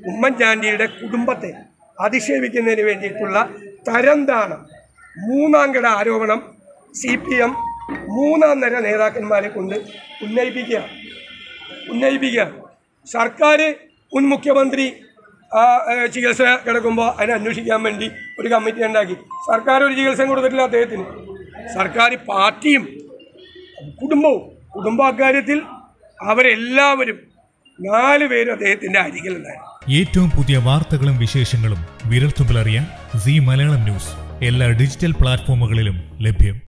ഉമ്മൻചാണ്ടിയുടെ കുടുംബത്തെ അധിക്ഷേപിക്കുന്നതിന് വേണ്ടിയിട്ടുള്ള തരംതാണം മൂന്നാം കിട ആരോപണം സി പി എം മൂന്നാം നിര നേതാക്കന്മാരെ കൊണ്ട് ഉന്നയിപ്പിക്കുക ഉന്നയിപ്പിക്കുക സർക്കാർ മുൻ മുഖ്യമന്ത്രി ആ, ഏ, ചികിത്സ കിടക്കുമ്പോൾ അതിനെ അന്വേഷിക്കാൻ വേണ്ടി ഒരു കമ്മിറ്റി ഉണ്ടാക്കി സർക്കാർ ഒരു ചികിത്സയും കൊടുത്തിട്ടില്ല അദ്ദേഹത്തിന് സർക്കാർ പാർട്ടിയും കുടുംബവും കുടുംബ അക്കാര്യത്തിൽ അവരെല്ലാവരും നാല് പേരും അദ്ദേഹത്തിൻ്റെ അരികിലുണ്ടായിരുന്നു ഏറ്റവും പുതിയ വാർത്തകളും വിശേഷങ്ങളും വിരൽത്തുമ്പിലറിയാൻ സി മലയാളം ന്യൂസ് എല്ലാ ഡിജിറ്റൽ പ്ലാറ്റ്ഫോമുകളിലും ലഭ്യം